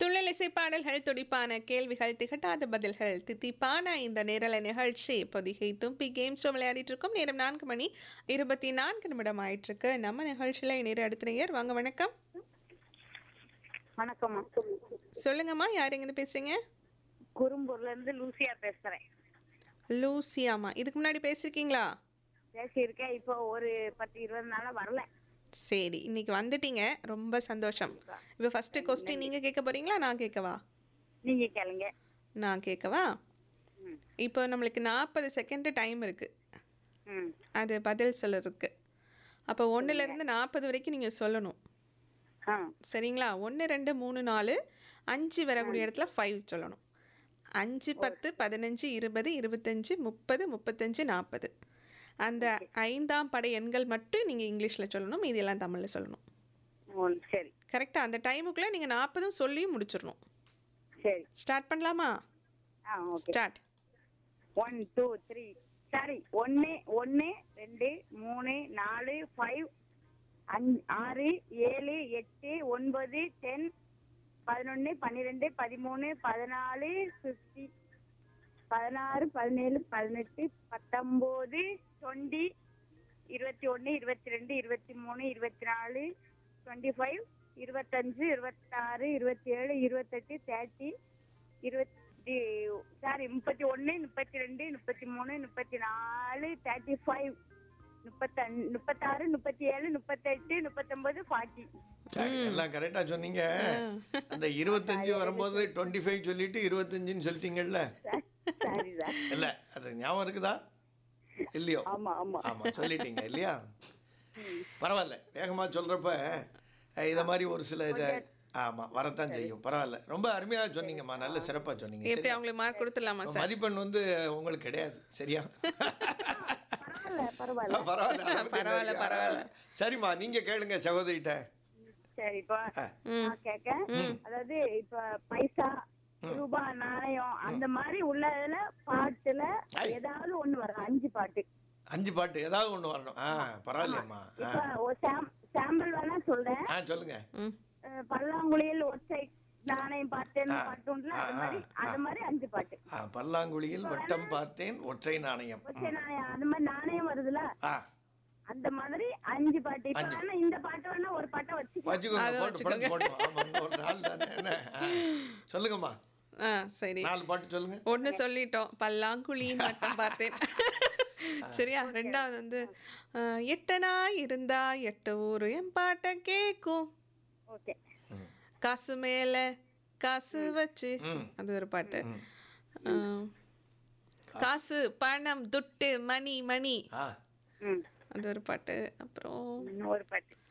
துள்ளல் இசை பாடல்கள் துடிப்பான கேள்விகள் திகட்டாத பதில்கள் தித்திப்பான இந்த நேரல நிகழ்ச்சி பொதிகை தும்பி கேம் ஷோ விளையாடிட்டு இருக்கோம் நேரம் நான்கு மணி இருபத்தி நான்கு நிமிடம் ஆயிட்டு இருக்கு நம்ம நிகழ்ச்சியில நேரம் அடுத்த நேயர் வாங்க வணக்கம் வணக்கம்மா சொல்லுங்கம்மா யார் எங்கன்னு பேசுறீங்க குறும்பூர்ல இருந்து லூசியா பேசுறேன் லூசியாமா இதுக்கு முன்னாடி பேசியிருக்கீங்களா பேசியிருக்கேன் இப்போ ஒரு பத்து இருபது நாளா வரல சரி இன்னைக்கு வந்துட்டீங்க ரொம்ப சந்தோஷம் இப்போ ஃபர்ஸ்ட் கொஸ்டின் நீங்க கேட்க போறீங்களா நான் கேட்கவா நீங்க கேளுங்க நான் கேட்கவா ம் இப்போ நம்மளுக்கு நாற்பது செகண்ட் டைம் இருக்கு ம் அது பதில் சொல்லறதுக்கு அப்போ ஒன்றுலேருந்து நாற்பது வரைக்கும் நீங்கள் சொல்லணும் ஆ சரிங்களா ஒன்று ரெண்டு மூணு நாலு அஞ்சு வரக்கூடிய இடத்துல ஃபைவ் சொல்லணும் அஞ்சு பத்து பதினஞ்சு இருபது இருபத்தஞ்சு முப்பது முப்பத்தஞ்சு நாற்பது அந்த ஐந்தாம் படை எண்கள் மட்டும் நீங்கள் இங்கிலீஷில் சொல்லணும் இதெல்லாம் தமிழில் சொல்லணும் ஓ சரி கரெக்டாக அந்த டைமுக்குள்ளே நீங்கள் நாற்பதும் சொல்லியும் முடிச்சிடணும் சரி ஸ்டார்ட் பண்ணலாமா ஆ okay start one two three சரி ஒன்று ஒன்று ரெண்டு மூணு நாலு ஃபைவ் அஞ்சு ஆறு ஏழு எட்டு ஒன்பது டென் பதினொன்று பன்னிரெண்டு பதிமூணு பதினாலு ஃபிஃப்டி பதினாறு பதினேழு பதினெட்டு பத்தொம்போது டுவெண்ட்டி இருபத்தி ஒன்று இருபத்தி ரெண்டு இருபத்தி மூணு இருபத்தி நாலு டுவெண்ட்டி ஃபைவ் இருபத்தஞ்சு இருபத்தாறு இருபத்தி ஏழு இருபத்தெட்டு தேர்ட்டி இருபத்தி சாரி முப்பத்தி ஒன்று முப்பத்தி ரெண்டு முப்பத்தி மூணு முப்பத்தி நாலு தேர்ட்டி ஃபைவ் முப்பத்தஞ்சு முப்பத்தாறு முப்பத்தி ஏழு முப்பத்தெட்டு முப்பத்தொம்பது ஃபார்ட்டி சரி, எல்லாம் கரெக்டா சொன்னீங்க அந்த இருபத்தஞ்சு வரும்போது டுவெண்ட்டி ஃபைவ் சொல்லிட்டு இருபத்தஞ்சுன்னு சொல்லிட்டீங்கல்ல சாரி சார் இல்ல அது ஞாபகம் இருக்குதா இல்லையோ ஆமா ஆமா ஆமா சொல்லிட்டீங்க இல்லையா பரவாயில்ல வேகமா சொல்றப்ப அஹ், இத மாதிரி ஒரு சில இத ஆமா வரத்தான் செய்யும் பரவாயில்ல ரொம்ப அருமையா சொன்னீங்கம்மா நல்ல சிறப்பா சொன்னீங்க எப்படி சரியா? அவங்களுக்கு மார்க் கொடுத்துடலாமா சார் மதிப்பெண் வந்து உங்களுக்கு கிடையாது சரியா பரவாயில்ல பரவாயில்ல பரவாயில்ல அதை பத்தி பரவாயில்ல, என்ன- பரவாயில்ல. சரிம்மா நீங்க கேளுங்க சகோதரிட்ட சரி இப்போ ஆ. நான் கேட்க அதாவது இப்ப பைசா ரூபாய் நாணயம் அந்த மாதிரி உள்ளதுல பாட்டுல ஐ. ஏதாவது ஒண்ணு வரும் அஞ்சு பாட்டு அஞ்சு பாட்டு ஏதாவது ஒண்ணு வரணும் ஆ பரவாயில்லையம்மா ஆ இப்ப ஒரு சாம்- சாம்பிள் வேணா சொல்றேன் ஆ சொல்லுங்க ம் அஹ் பல்லாங்குழியில் ஒற்றை நாணயம் பார்த்தேன்னு ஆ. பாட்டு உண்டுல அது ஆ, மாதிரி ஆ, அந்த மாதிரி அஞ்சு பாட்டு ஆ, பல்லாங்குழியில் வட்டம் பார்த்தேன் ஒற்றை நாணயம் ஒற்றை நாணயம் அந்த மாதிரி நாணயம் வருதுல ஆ அந்த மாதிரி அஞ்சு பாட்டு இப்ப அஞ்சு. வேணா இந்த பாட்டு வேணா ஒரு பாட்டை வச்சுக்கோ வச்சுக்கோங்க அதை போட்டு வச்சுக்கோங்க. படம் போடுவோம் ஆமா இன்னும் ஒரு நாள் தானே என்ன ஆ. சொல்லுங்கம்மா ஆ சரி நாலு பாட்டு சொல்லுங்க ஒன்று சொல்லிட்டோம் பல்லாங்குழி மட்டும் பார்த்தேன் சரியா ரெண்டாவது வந்து ஆ, எட்டனா இருந்தா எட்டு ஊர் என் பாட்டை கேட்கும் ஓகே காசு மேல காசு வச்சு ம். அது ஒரு பாட்டு ஆ, காசு பணம் துட்டு மணி மணி ஆ ம் அது ஒரு பாட்டு அப்புறம் இன்னொரு பாட்டு